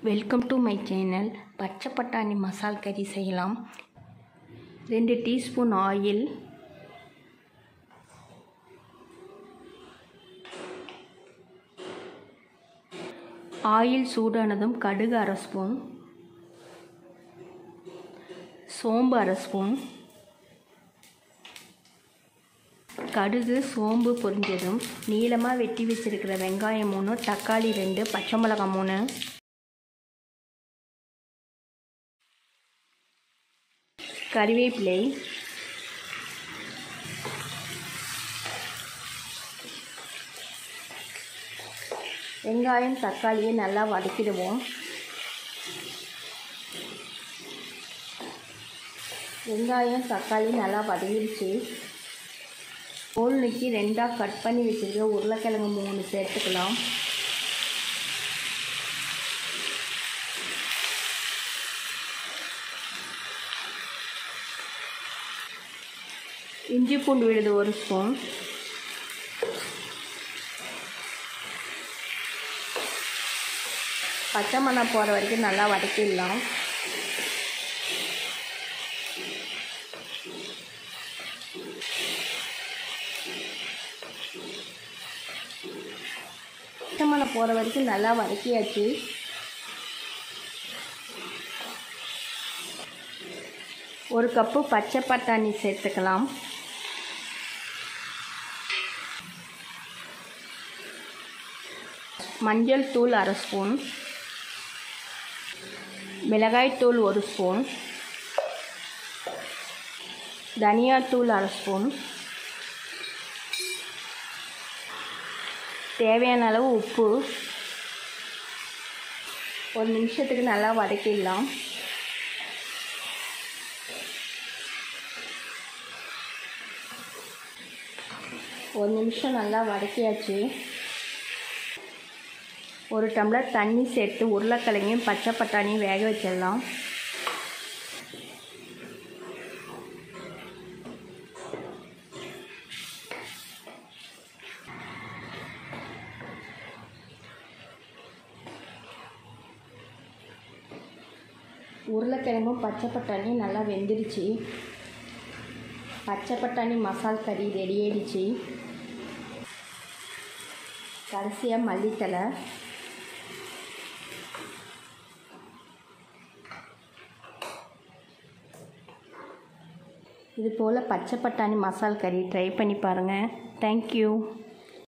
welcome to my channel பச்சை பட்டாணி மசால் கறி செய்யலாம் ரெண்டு டீஸ்பூன் ஆயில் ஆயில் சூடானதும் கடுகு அரை ஸ்பூன் சோம்பு அரை ஸ்பூன் கடுகு சோம்பு பொரிஞ்சதும் நீளமாக வெட்டி வச்சிருக்கிற வெங்காயம் மூணு தக்காளி ரெண்டு பச்சை மிளகாய் மூணு கறிவேப்பிலை வெங்காயம் தக்காளியை நல்லா வதக்கிடுவோம் வெங்காயம் தக்காளி நல்லா வதங்கிடுச்சு தோல் நீக்கி ரெண்டாக கட் பண்ணி வச்சுருக்க உருளைக்கிழங்கு மூணு சேர்த்துக்கலாம் இஞ்சி பூண்டு விழுது ஒரு ஸ்பூன் பச்சை மணம் போகிற வரைக்கும் நல்லா வதக்கிடலாம் பச்சை மணம் போகிற வரைக்கும் நல்லா வதக்கியாச்சு ஒரு கப்பு பச்சை பட்டாணி சேர்த்துக்கலாம் மஞ்சள் தூள் அரை ஸ்பூன் மிளகாய் தூள் ஒரு ஸ்பூன் தனியாத்தூள் அரை ஸ்பூன் தேவையான அளவு உப்பு ஒரு நிமிஷத்துக்கு நல்லா வதக்கிடலாம் ஒரு நிமிஷம் நல்லா வதக்கியாச்சு ஒரு டம்ளர் தண்ணி சேர்த்து உருளைக்கிழங்கையும் பச்சை பட்டாணியும் வேக வச்சிடலாம் உருளைக்கிழங்கும் பச்சை பட்டாணியும் நல்லா வெந்துடுச்சு பச்சை பட்டாணி மசால் கறி ரெடி ஆயிடுச்சு கடைசியாக மல்லித்தலை இது போல் பச்சை பட்டாணி மசால் கறி ட்ரை பண்ணி பாருங்கள் தேங்க்யூ